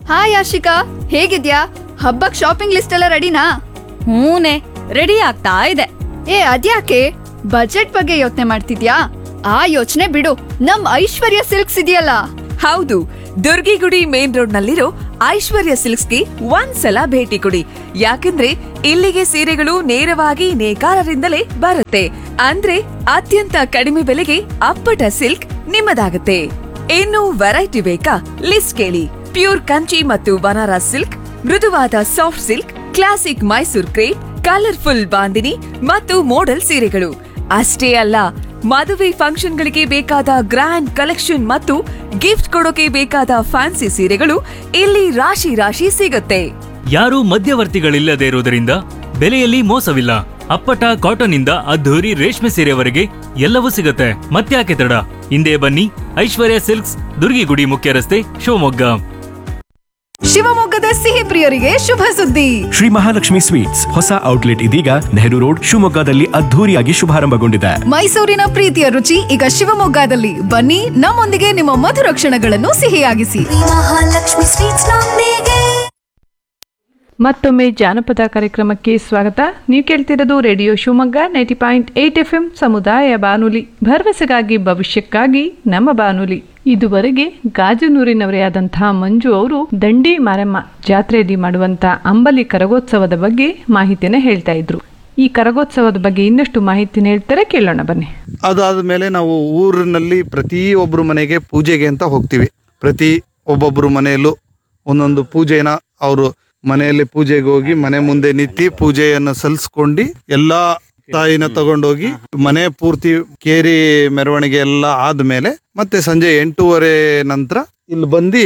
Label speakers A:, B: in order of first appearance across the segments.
A: hi Ashika ಹೇಗಿದ್ಯಾ ಹಬ್ಬಕ್ shopping list ಎಲ್ಲ ರೆಡಿನಾ
B: ಹೂನೆ ರೆಡಿ ಆಗ್ತಾ ಇದೆ
A: ಏ ಅದ್ಯಾಕೆ ಬಜೆಟ್ ಬಗ್ಗೆ ಯೋಚನೆ ಮಾಡ್ತಿದ್ಯಾ ಆ ಯೋಚನೆ ಬಿಡು ನಮ್ ಐಶ್ವರ್ಯ ಸಿಲ್ಕ್ಸ್ ಇದೆಯಲ್ಲ
C: ಹೌದು ದುರ್ಗಿಗುಡಿ ಮೇನ್ ರೋಡ್ ನಲ್ಲಿರೋ ಐಶ್ವರ್ಯ ಸಿಲ್ಕ್ಸ್ಗೆ ಒಂದ್ಸಲ ಭೇಟಿ ಕೊಡಿ ಯಾಕಂದ್ರೆ ಇಲ್ಲಿಗೆ ಸೀರೆಗಳು ನೇರವಾಗಿ ನೇಕಾರರಿಂದಲೇ ಬರುತ್ತೆ ಅಂದ್ರೆ ಅತ್ಯಂತ ಕಡಿಮೆ ಬೆಲೆಗೆ ಅಪ್ಪಟ ಸಿಲ್ಕ್ ನಿಮ್ಮದಾಗುತ್ತೆ ಇನ್ನು ವೆರೈಟಿ ಬೇಕಾ ಲಿಸ್ಟ್ ಕೇಳಿ ಪ್ಯೂರ್ ಕಂಚಿ ಮತ್ತು ಬನಾರಸ್ ಸಿಲ್ಕ್ ಮೃದುವಾದ soft silk classic Mysore crepe colourful bandhani ಮತ್ತು ಮೋಡಲ್ ಸೀರೆಗಳು ಅಷ್ಟೇ ಅಲ್ಲ ಮದುವೆ ಫಂಕ್ಷನ್ಗಳಿಗೆ ಬೇಕಾದ ಗ್ರ್ಯಾಂಡ್ ಕಲೆಕ್ಷನ್ ಮತ್ತು ಗಿಫ್ಟ್ ಕೊಡೋಕೆ ಬೇಕಾದ ಫ್ಯಾನ್ಸಿ ಸೀರೆಗಳು ಇಲ್ಲಿ ರಾಶಿ ರಾಶಿ ಸಿಗುತ್ತೆ
D: ಯಾರೂ ಮಧ್ಯವರ್ತಿಗಳಿಲ್ಲದೆ ಇರುವುದರಿಂದ ಬೆಲೆಯಲ್ಲಿ ಮೋಸವಿಲ್ಲ ಅಪ್ಪಟ ಕಾಟನ್ ಇಂದ ಅದ್ಧೂರಿ ರೇಷ್ಮೆ ಸೀರೆವರೆಗೆ ಎಲ್ಲವೂ ಸಿಗುತ್ತೆ ಮತ್ತ್ಯಾಕೆ ತಡ ಹಿಂದೆ ಬನ್ನಿ ಐಶ್ವರ್ಯ ಸಿಲ್ಕ್ಸ್ ದುರ್ಗಿಗುಡಿ ಮುಖ್ಯ ರಸ್ತೆ ಶಿವಮೊಗ್ಗ
E: ಶಿವಮೊಗ್ಗದ ಸಿಹಿ ಪ್ರಿಯರಿಗೆ ಶುಭ ಸುದ್ದಿ
F: ಶ್ರೀ ಮಹಾಲಕ್ಷ್ಮಿ ಸ್ವೀಟ್ಸ್ ಹೊಸ ಔಟ್ಲೆಟ್ ಇದೀಗ ನೆಹರು ರೋಡ್ ಶಿವಮೊಗ್ಗದಲ್ಲಿ ಅದ್ಧೂರಿಯಾಗಿ ಶುಭಾರಂಭಗೊಂಡಿದೆ
E: ಮೈಸೂರಿನ ಪ್ರೀತಿಯ ರುಚಿ ಈಗ ಶಿವಮೊಗ್ಗದಲ್ಲಿ ಬನ್ನಿ ನಮ್ಮೊಂದಿಗೆ ನಿಮ್ಮ ಮಧುರ ಕ್ಷಣಗಳನ್ನು ಸಿಹಿಯಾಗಿಸಿ
G: ಮಹಾಲಕ್ಷ್ಮಿ ಸ್ವೀಟ್ಸ್ ನೊಂದಿಗೆ
H: ಮತ್ತೊಮ್ಮೆ ಜಾನಪದ ಕಾರ್ಯಕ್ರಮಕ್ಕೆ ಸ್ವಾಗತ ನೀವು ಕೇಳ್ತಿರೋದು radio Shivamogga ninety point eight F M ಸಮುದಾಯ ಬಾನುಲಿ ಭರವಸೆಗಾಗಿ ಭವಿಷ್ಯಕ್ಕಾಗಿ ನಮ್ಮ ಬಾನುಲಿ ಇದುವರೆಗೆ ಗಾಜನೂರಿನವರೇ ಆದಂತಹ ಮಂಜು ಅವರು ದಂಡಿ ಮಾರಮ್ಮ ಜಾತ್ರೆಯಲ್ಲಿ ಮಾಡುವಂತ ಅಂಬಲಿ ಕರಗೋತ್ಸವದ ಬಗ್ಗೆ ಮಾಹಿತಿನ ಹೇಳ್ತಾ ಇದ್ರು ಈ ಕರಗೋತ್ಸವದ ಬಗ್ಗೆ ಇನ್ನಷ್ಟು ಮಾಹಿತಿನ ಹೇಳ್ತಾರೆ ಕೇಳೋಣ ಬನ್ನಿ
I: ಅದಾದ ಮೇಲೆ ನಾವು ಊರಿನಲ್ಲಿ ಪ್ರತಿ ಒಬ್ಬರು ಮನೆಗೆ ಪೂಜೆಗೆ ಅಂತ ಹೋಗ್ತೀವಿ ಪ್ರತಿ ಒಬ್ಬೊಬ್ಬರು ಮನೆಯಲ್ಲೂ ಒಂದೊಂದು ಪೂಜೆನ ಅವರು ಮನೆಯಲ್ಲಿ ಪೂಜೆಗೆ ಹೋಗಿ ಮನೆ ಮುಂದೆ ನಿಂತಿ ಪೂಜೆಯನ್ನು ಸಲ್ಲಿಸ್ಕೊಂಡು ಎಲ್ಲಾ ತಾಯಿನ ತಗೊಂಡೋಗಿ ಮನೆ ಪೂರ್ತಿ ಕೇರಿ ಮೆರವಣಿಗೆ ಎಲ್ಲ ಆದ್ಮೇಲೆ ಮತ್ತೆ ಸಂಜೆ ಎಂಟೂವರೆ ನಂತರ ಇಲ್ಲಿ ಬಂದು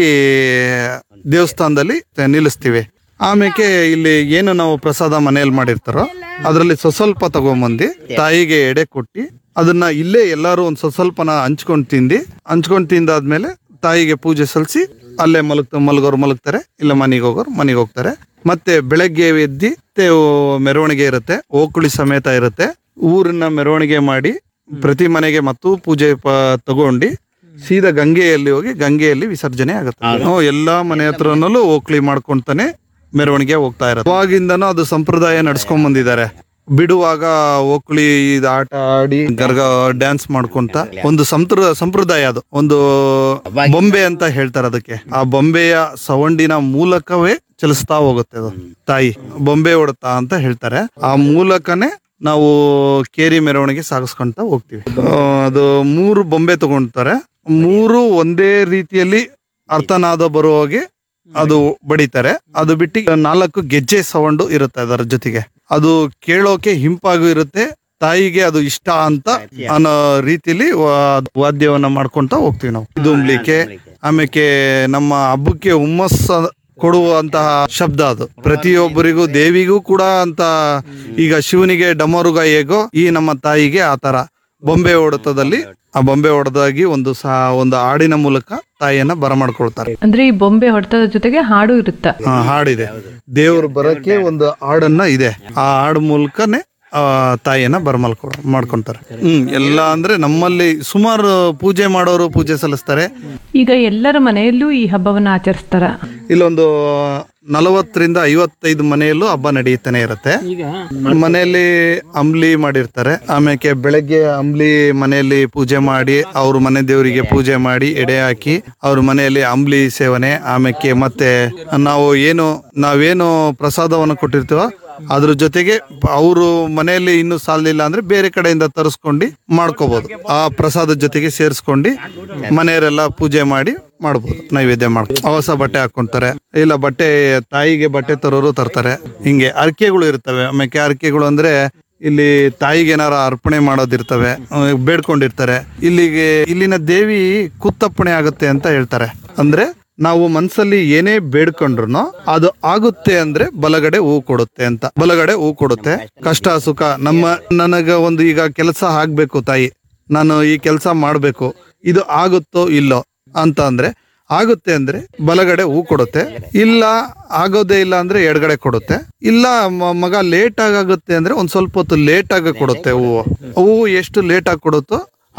I: ದೇವಸ್ಥಾನದಲ್ಲಿ ನಿಲ್ಲಿಸ್ತೀವಿ ಆಮೇಲೆ ಇಲ್ಲಿ ಏನು ನಾವು ಪ್ರಸಾದ ಮನೆಯಲ್ಲಿ ಮಾಡಿರ್ತಾರೋ ಅದರಲ್ಲಿ ಸ್ವಲ್ಪ ತಗೊಂಬಂದು ತಾಯಿಗೆ ಎಡೆ ಕೊಟ್ಟು ಅದನ್ನ ಇಲ್ಲೇ ಎಲ್ಲಾರು ಒಂದ್ ಸ್ವಲ್ಪನ ಹಂಚ್ಕೊಂಡ್ ತಿಂದು ಹಂಚ್ಕೊಂಡ್ ತಿಂದಾದ್ಮೇಲೆ ತಾಯಿಗೆ ಪೂಜೆ ಸಲ್ಲಿಸಿ ಅಲ್ಲೇ ಮಲಗ್ ಮಲಗೋರು ಮಲಗ್ತಾರೆ ಇಲ್ಲ ಮನೆಗೆ ಹೋಗೋರು ಮನೆಗೆ ಹೋಗ್ತಾರೆ ಮತ್ತೆ ಬೆಳಗ್ಗೆ ಎದ್ದಿ ಮತ್ತೆ ಮೆರವಣಿಗೆ ಇರುತ್ತೆ ಓಕುಳಿ ಸಮೇತ ಇರುತ್ತೆ ಊರನ್ನ ಮೆರವಣಿಗೆ ಮಾಡಿ ಪ್ರತಿ ಮನೆಗೆ ಮತ್ತು ಪೂಜೆ ಪ ತಗೊಂಡು ಸೀದಾ ಗಂಗೆಯಲ್ಲಿ ಹೋಗಿ ಗಂಗೆಯಲ್ಲಿ ವಿಸರ್ಜನೆ ಆಗುತ್ತೆ ಹ್ಮ್, ಎಲ್ಲಾ ಮನೆ ಹತ್ರನಲ್ಲೂ ಓಕ್ಳಿ ಮಾಡ್ಕೊಂತಾನೆ ಮೆರವಣಿಗೆ ಹೋಗ್ತಾ ಇರುತ್ತೆ ಅವಾಗಿಂದನೂ ಅದು ಸಂಪ್ರದಾಯ ನಡ್ಸ್ಕೊಂಡ್ ಬಂದಿದ್ದಾರೆ ಬಿಡುವಾಗ ಓಕ್ಳಿ ಇದ್ ಆಟ ಆಡಿ ಗರ್ಗ ಡ್ಯಾನ್ಸ್ ಮಾಡ್ಕೊಂತ ಒಂದು ಸಂಪ್ರ ಸಂಪ್ರದಾಯ ಅದು ಒಂದು ಬೊಂಬೆ ಅಂತ ಹೇಳ್ತಾರೆ ಅದಕ್ಕೆ ಆ ಬೊಂಬೆಯ ಸವಂಡಿನ ಮೂಲಕವೇ ಚಲಿಸ್ತಾ ಹೋಗುತ್ತೆ ಅದು ತಾಯಿ ಬೊಂಬೆ ಹೊಡತಾ ಅಂತ ಹೇಳ್ತಾರೆ ಆ ಮೂಲಕನೇ ನಾವು ಕೇರಿ ಮೆರವಣಿಗೆ ಸಾಗಿಸ್ಕೊಂತ ಹೋಗ್ತೀವಿ ಆ, ಅದು ಮೂರು ಬೊಂಬೆ ತಗೊಂತಾರೆ ಮೂರು ಒಂದೇ ರೀತಿಯಲ್ಲಿ ಅರ್ಥನಾದ ಬರೋ ಹಾಗೆ ಅದು ಬಡಿತಾರೆ ಅದು ಬಿಟ್ಟು ನಾಲ್ಕು ಗೆಜ್ಜೆ ಸೌಂಡು ಇರುತ್ತೆ ಅದರ ಜೊತೆಗೆ ಅದು ಕೇಳೋಕೆ ಹಿಂಪಾಗೂ ಇರುತ್ತೆ ತಾಯಿಗೆ ಅದು ಇಷ್ಟ ಅಂತ ಅನ್ನೋ ರೀತಿಲಿ ವಾ- ವಾದ್ಯವನ್ನ ಮಾಡ್ಕೊಂತ ಹೋಗ್ತೀವಿ ನಾವು ದುಂಬ್ಲಿಕ್ಕೆ ಆಮೇಲೆ ನಮ್ಮ ಹಬ್ಬಕ್ಕೆ ಹುಮ್ಮಸ್ ಕೊಡುವಂತಹ ಶಬ್ದ ಅದು ಪ್ರತಿಯೊಬ್ಬರಿಗೂ ದೇವಿಗೂ ಕೂಡ ಅಂತ ಈಗ ಶಿವನಿಗೆ ಡಮರುಗ ಹೇಗೋ ಈ ನಮ್ಮ ತಾಯಿಗೆ ಆ ತರ ಬೊಂಬೆ ಹೊಡೆತದಲ್ಲಿ ಆ ಬೊಂಬೆ ಹೊಡೆದಾಗಿ ಒಂದು ಸಹ ಒಂದು ಹಾಡಿನ ಮೂಲಕ ತಾಯಿಯನ್ನ ಬರಮಾಡ್ಕೊಳ್ತಾರೆ
H: ಅಂದ್ರೆ ಈ ಬೊಂಬೆ ಹೊಡೆತದ ಜೊತೆಗೆ ಹಾಡು ಇರುತ್ತ
I: ಆ, ಹಾಡಿದೆ ದೇವ್ರು ಬರಕ್ಕೆ ಒಂದು ಹಾಡನ್ನ ಇದೆ ಆ ಹಾಡು ಮೂಲಕನೇ ಆ ತಾಯಿಯನ್ನ ಬರಮಾಡ್ಕೊ ಮಾಡ್ಕೊಂತಾರೆ ಹ್ಮ್ ಎಲ್ಲ ಅಂದ್ರೆ ನಮ್ಮಲ್ಲಿ ಸುಮಾರು ಪೂಜೆ ಮಾಡೋರು ಪೂಜೆ ಸಲ್ಲಿಸ್ತಾರೆ
H: ಈಗ ಎಲ್ಲರ ಮನೆಯಲ್ಲೂ ಈ ಹಬ್ಬವನ್ನ ಆಚರಿಸ್ತಾರ
I: ಇಲ್ಲೊಂದು ನಲವತ್ತರಿಂದ ಐವತ್ತೈದು ಮನೆಯಲ್ಲೂ ಹಬ್ಬ ನಡೀತಾನೆ ಇರುತ್ತೆ ಮನೆಯಲ್ಲಿ ಅಂಬ್ಲಿ ಮಾಡಿರ್ತಾರೆ ಆಮೇಲೆ ಬೆಳಗ್ಗೆ ಅಂಬ್ಲಿ ಮನೆಯಲ್ಲಿ ಪೂಜೆ ಮಾಡಿ ಅವ್ರ ಮನೆ ದೇವರಿಗೆ ಪೂಜೆ ಮಾಡಿ ಎಡೆ ಹಾಕಿ ಅವ್ರ ಮನೆಯಲ್ಲಿ ಅಂಬ್ಲಿ ಸೇವನೆ ಆಮೇಲೆ ಮತ್ತೆ ನಾವು ಏನು ನಾವೇನು ಪ್ರಸಾದವನ್ನು ಕೊಟ್ಟಿರ್ತೀವೋ ಅದ್ರ ಜೊತೆಗೆ ಅವರು ಮನೆಯಲ್ಲಿ ಇನ್ನು ಸಾಲಿಲ್ಲ ಅಂದ್ರೆ ಬೇರೆ ಕಡೆಯಿಂದ ತರಿಸ್ಕೊಂಡು ಮಾಡ್ಕೋಬಹುದು ಆ ಪ್ರಸಾದದ ಜೊತೆಗೆ ಸೇರಿಸ್ಕೊಂಡು ಮನೆಯವರೆಲ್ಲ ಪೂಜೆ ಮಾಡಿ ಮಾಡ್ಬೋದು ನೈವೇದ್ಯ ಮಾಡ್ಕೊ ಹೊಸ ಬಟ್ಟೆ ಹಾಕೊಂತಾರೆ ಇಲ್ಲ ಬಟ್ಟೆ ತಾಯಿಗೆ ಬಟ್ಟೆ ತರೋರು ತರ್ತಾರೆ ಹಿಂಗೆ ಅರ್ಕೆಗಳು ಇರ್ತವೆ ಆಮೇಲೆ ಅರ್ಕೆಗಳು ಅಂದ್ರೆ ಇಲ್ಲಿ ತಾಯಿಗೆ ಏನಾರ ಅರ್ಪಣೆ ಮಾಡೋದಿರ್ತವೆ ಅಹ್, ಬೇಡ್ಕೊಂಡಿರ್ತಾರೆ ಇಲ್ಲಿಗೆ ಇಲ್ಲಿನ ದೇವಿ ಕುತ್ತಪ್ಪಣೆ ಆಗುತ್ತೆ ಅಂತ ಹೇಳ್ತಾರೆ ಅಂದ್ರೆ ನಾವು ಮನ್ಸಲ್ಲಿ ಏನೇ ಬೇಡ್ಕೊಂಡ್ರು ಅದು ಆಗುತ್ತೆ ಅಂದ್ರೆ ಬಲಗಡೆ ಹೂ ಕೊಡುತ್ತೆ ಅಂತ ಬಲಗಡೆ ಹೂ ಕೊಡುತ್ತೆ ಕಷ್ಟ ಸುಖ ನಮ್ಮ ನನಗ ಒಂದು ಈಗ ಕೆಲಸ ಆಗ್ಬೇಕು ತಾಯಿ ನಾನು ಈ ಕೆಲಸ ಮಾಡ್ಬೇಕು ಇದು ಆಗುತ್ತೋ ಇಲ್ಲೋ ಅಂತ ಅಂದ್ರೆ ಆಗುತ್ತೆ ಅಂದ್ರೆ ಬಲಗಡೆ ಹೂ ಕೊಡುತ್ತೆ ಇಲ್ಲ ಆಗೋದೇ ಇಲ್ಲ ಅಂದ್ರೆ ಎಡಗಡೆ ಕೊಡುತ್ತೆ ಇಲ್ಲ ಮ- ಮಗ ಲೇಟ್ ಆಗುತ್ತೆ ಅಂದ್ರೆ ಒಂದ್ ಸ್ವಲ್ಪ ಹೊತ್ತು ಲೇಟ್ ಆಗಿ ಕೊಡುತ್ತೆ ಹೂವು ಹೂವು ಎಷ್ಟು ಲೇಟ್ ಆಗಿ ಕೊಡುತ್ತೋ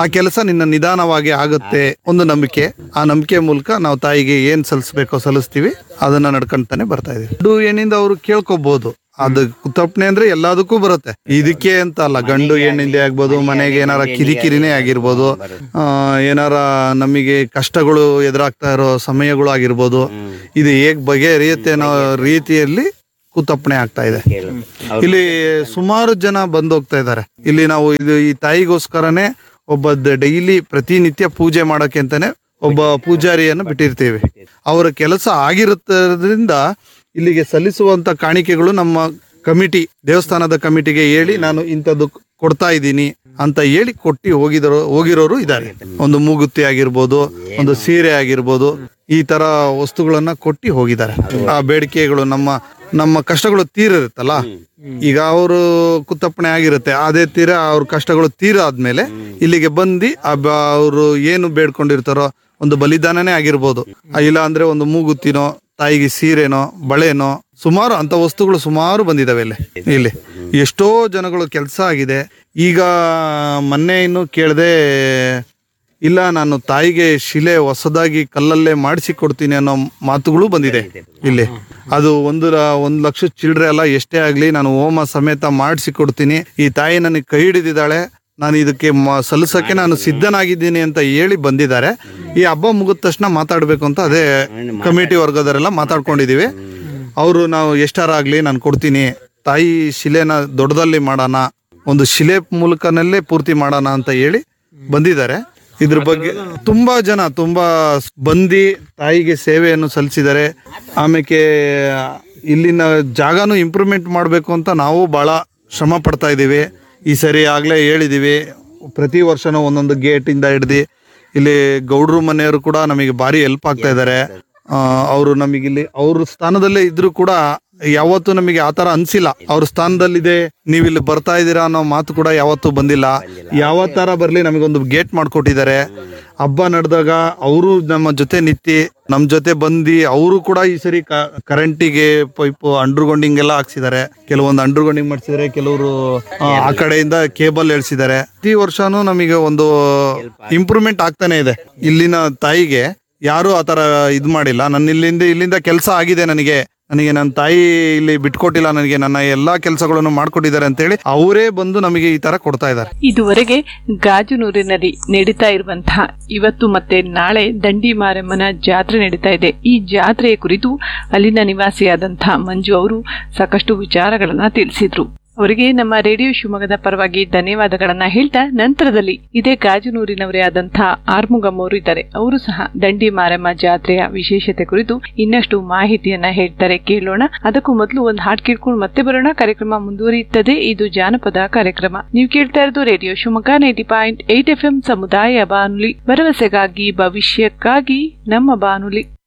I: ಆ ಕೆಲಸ ನಿನ್ನ ನಿಧಾನವಾಗಿ ಆಗುತ್ತೆ ಒಂದು ನಂಬಿಕೆ ಆ ನಂಬಿಕೆ ಮೂಲಕ ನಾವು ತಾಯಿಗೆ ಏನ್ ಸಲ್ಲಿಸ್ಬೇಕೋ ಸಲ್ಲಿಸ್ತೀವಿ ಅದನ್ನ ನಡ್ಕೊಂತಾನೆ ಬರ್ತಾ ಇದೀವಿ ಗಂಡು ಹೆಣ್ಣಿಂದ ಅವರು ಕೇಳ್ಕೊಬಹುದು ಅದು ಕುತಪ್ನೆ ಅಂದ್ರೆ ಎಲ್ಲದಕ್ಕೂ ಬರುತ್ತೆ ಇದಕ್ಕೆ ಅಂತ ಅಲ್ಲ ಗಂಡು ಹೆಣ್ಣಿಂದ ಆಗ್ಬೋದು ಮನೆಗೆ ಏನಾರ ಕಿರಿಕಿರಿನೇ ಆಗಿರ್ಬೋದು ಆ, ಏನಾರ ನಮಗೆ ಕಷ್ಟಗಳು ಎದುರಾಗ್ತಾ ಇರೋ ಸಮಯಗಳು ಆಗಿರ್ಬೋದು ಇದು ಹೇಗ್ ಬಗೆಹರಿಯುತ್ತೆ ಅನ್ನೋ ರೀತಿಯಲ್ಲಿ ಕುತಪ್ಪಣೆ ಆಗ್ತಾ ಇದೆ ಇಲ್ಲಿ ಸುಮಾರು ಜನ ಬಂದು ಹೋಗ್ತಾ ಇದ್ದಾರೆ ಇಲ್ಲಿ ನಾವು ಇದು ಈ ತಾಯಿಗೋಸ್ಕರನೇ ಒಬ್ಬ ಡೈಲಿ ಪ್ರತಿನಿತ್ಯ ಪೂಜೆ ಮಾಡಕ್ಕೆ ಅಂತಾನೆ ಒಬ್ಬ ಪೂಜಾರಿಯನ್ನು ಬಿಟ್ಟಿರ್ತೀವಿ ಅವರ ಕೆಲಸ ಆಗಿರುತ್ತದ್ರಿಂದ ಇಲ್ಲಿಗೆ ಸಲ್ಲಿಸುವಂತ ಕಾಣಿಕೆಗಳು ನಮ್ಮ ಕಮಿಟಿ ದೇವಸ್ಥಾನದ ಕಮಿಟಿಗೆ ಹೇಳಿ ನಾನು ಇಂಥದ್ದು ಕೊಡ್ತಾ ಇದ್ದೀನಿ ಅಂತ ಹೇಳಿ ಕೊಟ್ಟು ಹೋಗಿದರೋ ಹೋಗಿರೋರು ಇದ್ದಾರೆ ಒಂದು ಮೂಗುತಿ ಆಗಿರ್ಬೋದು ಒಂದು ಸೀರೆ ಆಗಿರ್ಬೋದು ಈ ತರ ವಸ್ತುಗಳನ್ನ ಕೊಟ್ಟು ಹೋಗಿದ್ದಾರೆ ಆ ಬೇಡಿಕೆಗಳು ನಮ್ಮ ನಮ್ಮ ಕಷ್ಟಗಳು ತೀರಿರುತ್ತಲ್ಲ ಈಗ ಅವರು ಕುತ್ತಪ್ಪಣೆ ಆಗಿರುತ್ತೆ ಅದೇ ತೀರ ಅವ್ರ ಕಷ್ಟಗಳು ತೀರ ಆದ್ಮೇಲೆ ಇಲ್ಲಿಗೆ ಬಂದು ಅವರು ಏನು ಬೇಡ್ಕೊಂಡಿರ್ತಾರೋ ಒಂದು ಬಲಿದಾನನೇ ಆಗಿರ್ಬೋದು ಆ, ಇಲ್ಲ ಅಂದ್ರೆ ಒಂದು ಮೂಗುತ್ತಿನೋ ತಾಯಿಗೆ ಸೀರೆನೋ ಬಳೆನೋ ಸುಮಾರು ಅಂತ ವಸ್ತುಗಳು ಸುಮಾರು ಬಂದಿದಾವೆ ಇಲ್ಲಿ ಇಲ್ಲಿ ಎಷ್ಟೋ ಜನಗಳು ಕೆಲಸ ಆಗಿದೆ ಈಗ ಮೊನ್ನೆ ಇನ್ನು ಕೇಳದೆ ಇಲ್ಲ ನಾನು ತಾಯಿಗೆ ಶಿಲೆ ಹೊಸದಾಗಿ ಕಲ್ಲಲ್ಲೇ ಮಾಡಿಸಿ ಕೊಡ್ತೀನಿ ಅನ್ನೋ ಮಾತುಗಳು ಬಂದಿದೆ ಇಲ್ಲಿ ಅದು ಒಂದು ರ- ಒಂದು ಲಕ್ಷ ಚಿಲ್ಡ್ರೆ ಅಲ್ಲ ಎಷ್ಟೇ ಆಗ್ಲಿ ನಾನು ಹೋಮ ಸಮೇತ ಮಾಡಿಸಿ ಕೊಡ್ತೀನಿ ಈ ತಾಯಿ ನನಗೆ ಕೈ ಹಿಡಿದಿದ್ದಾಳೆ ನಾನು ಇದಕ್ಕೆ ಮ- ಸಲ್ಲಿಸಕ್ಕೆ ನಾನು ಸಿದ್ಧನಾಗಿದ್ದೀನಿ ಅಂತ ಹೇಳಿ ಬಂದಿದ್ದಾರೆ ಈ ಹಬ್ಬ ಮುಗಿದ ತಕ್ಷಣ ಮಾತಾಡ್ಬೇಕು ಅಂತ ಅದೇ ಕಮಿಟಿ ವರ್ಗದವರೆಲ್ಲ ಮಾತಾಡ್ಕೊಂಡಿದೀವಿ ಅವರು ನಾವು ಎಷ್ಟಾರ ಆಗ್ಲಿ ನಾನು ಕೊಡ್ತೀನಿ ತಾಯಿ ಶಿಲೆನ ದೊಡ್ಡದಲ್ಲಿ ಮಾಡೋಣ ಒಂದು ಶಿಲೆ ಮೂಲಕನಲ್ಲೇ ಪೂರ್ತಿ ಮಾಡೋಣ ಅಂತ ಹೇಳಿ ಬಂದಿದ್ದಾರೆ ಇದ್ರ ಬಗ್ಗೆ ತುಂಬಾ ಜನ ತುಂಬಾ ಬಂದಿ ತಾಯಿಗೆ ಸೇವೆಯನ್ನು ಸಲ್ಲಿಸಿದ್ದಾರೆ ಆಮೇಲೆ ಇಲ್ಲಿನ ಜಾಗನೂ ಇಂಪ್ರೂವ್ಮೆಂಟ್ ಮಾಡಬೇಕು ಅಂತ ನಾವು ಬಹಳ ಶ್ರಮ ಪಡ್ತಾ ಇದ್ದೀವಿ ಈ ಸರಿ ಆಗ್ಲೇ ಹೇಳಿದೀವಿ ಪ್ರತಿ ವರ್ಷನೂ ಒಂದೊಂದು ಗೇಟ್ ಇಂದ ಹಿಡ್ದು ಇಲ್ಲಿ ಗೌಡ್ರು ಮನೆಯವರು ಕೂಡ ನಮಗೆ ಭಾರಿ ಹೆಲ್ಪ್ ಆಗ್ತಾ ಇದ್ದಾರೆ ಅವರು ನಮಗಿಲ್ಲಿ ಅವ್ರ ಸ್ಥಾನದಲ್ಲೇ ಇದ್ರು ಕೂಡ ಯಾವತ್ತೂ ನಮಗೆ ಆತರ ಅನ್ಸಿಲ್ಲ ಅವ್ರ ಸ್ಥಾನದಲ್ಲಿದೆ ನೀವು ಇಲ್ಲಿ ಬರ್ತಾ ಇದ್ದೀರಾ ಅನ್ನೋ ಮಾತು ಕೂಡ ಯಾವತ್ತೂ ಬಂದಿಲ್ಲ ಯಾವ ತರ ಬರ್ಲಿ ನಮಗೊಂದು ಗೇಟ್ ಮಾಡ್ಕೊಟ್ಟಿದ್ದಾರೆ ಹಬ್ಬ ನಡೆದಾಗ ಅವರು ನಮ್ಮ ಜೊತೆ ನಿಂತಿ ನಮ್ ಜೊತೆ ಬಂದು ಅವರು ಕೂಡ ಈ ಸರಿ ಕರೆಂಟಿಗೆ ಪೈಪ್ ಅಂಡರ್ಗ್ರೌಂಡಿಂಗ್ ಎಲ್ಲ ಹಾಕ್ಸಿದ್ದಾರೆ ಕೆಲವೊಂದು ಅಂಡರ್ಗ್ರೌಂಡಿಂಗ್ ಮಾಡಿಸಿದ್ದಾರೆ ಕೆಲವರು ಆ ಕಡೆಯಿಂದ ಕೇಬಲ್ ಎಳ್ಸಿದ್ದಾರೆ ಪ್ರತಿ ವರ್ಷನೂ ನಮಗೆ ಒಂದು ಇಂಪ್ರೂವ್ಮೆಂಟ್ ಆಗ್ತಾನೆ ಇದೆ ಇಲ್ಲಿನ ತಾಯಿಗೆ ಯಾರು ಆತರ ಇದ್ ಮಾಡಿಲ್ಲ ನನ್ನ ಇಲ್ಲಿಂದ ಇಲ್ಲಿಂದ ಕೆಲಸ ಆಗಿದೆ ನನಗೆ ನನಗೆ ನನ್ನ ತಾಯಿ ಇಲ್ಲಿ ಬಿಟ್ಕೊಟ್ಟಿಲ್ಲ ನನಗೆ ನನ್ನ ಎಲ್ಲಾ ಕೆಲಸಗಳನ್ನು ಮಾಡ್ಕೊಟ್ಟಿದ್ದಾರೆ ಅಂತ ಹೇಳಿ ಅವರೇ ಬಂದು ನಮಗೆ ಈ ತರ ಕೊಡ್ತಾ ಇದ್ದಾರೆ
H: ಇದುವರೆಗೆ ಗಾಜುನೂರಿನಲ್ಲಿ ನಡೀತಾ ಇರುವಂತಹ ಇವತ್ತು ಮತ್ತೆ ನಾಳೆ ದಂಡಿ ಮಾರಮ್ಮನ ಜಾತ್ರೆ ನಡೀತಾ ಇದೆ ಈ ಜಾತ್ರೆಯ ಕುರಿತು ಅಲ್ಲಿನ ನಿವಾಸಿಯಾದಂತಹ ಮಂಜು ಅವರು ಸಾಕಷ್ಟು ವಿಚಾರಗಳನ್ನ ತಿಳಿಸಿದ್ರು ಅವರಿಗೆ ನಮ್ಮ ರೇಡಿಯೋ ಶಿವಮೊಗ್ಗದ ಪರವಾಗಿ ಧನ್ಯವಾದಗಳನ್ನ ಹೇಳ್ತಾ ನಂತರದಲ್ಲಿ ಇದೇ ಗಾಜುನೂರಿನವರೇ ಆದಂತಹ ಆರ್ಮುಗಮ್ ಅವರು ಇದ್ದಾರೆ ಅವರು ಸಹ ದಂಡಿ ಮಾರಮ್ಮ ಜಾತ್ರೆಯ ವಿಶೇಷತೆ ಕುರಿತು ಇನ್ನಷ್ಟು ಮಾಹಿತಿಯನ್ನ ಹೇಳ್ತಾರೆ ಕೇಳೋಣ ಅದಕ್ಕೂ ಮೊದಲು ಒಂದು ಹಾಡ್ ಕೇಳ್ಕೊಂಡು ಮತ್ತೆ ಬರೋಣ ಕಾರ್ಯಕ್ರಮ ಮುಂದುವರಿಯುತ್ತದೆ ಇದು ಜಾನಪದ ಕಾರ್ಯಕ್ರಮ ನೀವು ಕೇಳ್ತಾ ಇರೋದು radio Shivamogga ninety point eight F M ಸಮುದಾಯ ಬಾನುಲಿ ಭರವಸೆಗಾಗಿ ಭವಿಷ್ಯಕ್ಕಾಗಿ ನಮ್ಮ ಬಾನುಲಿ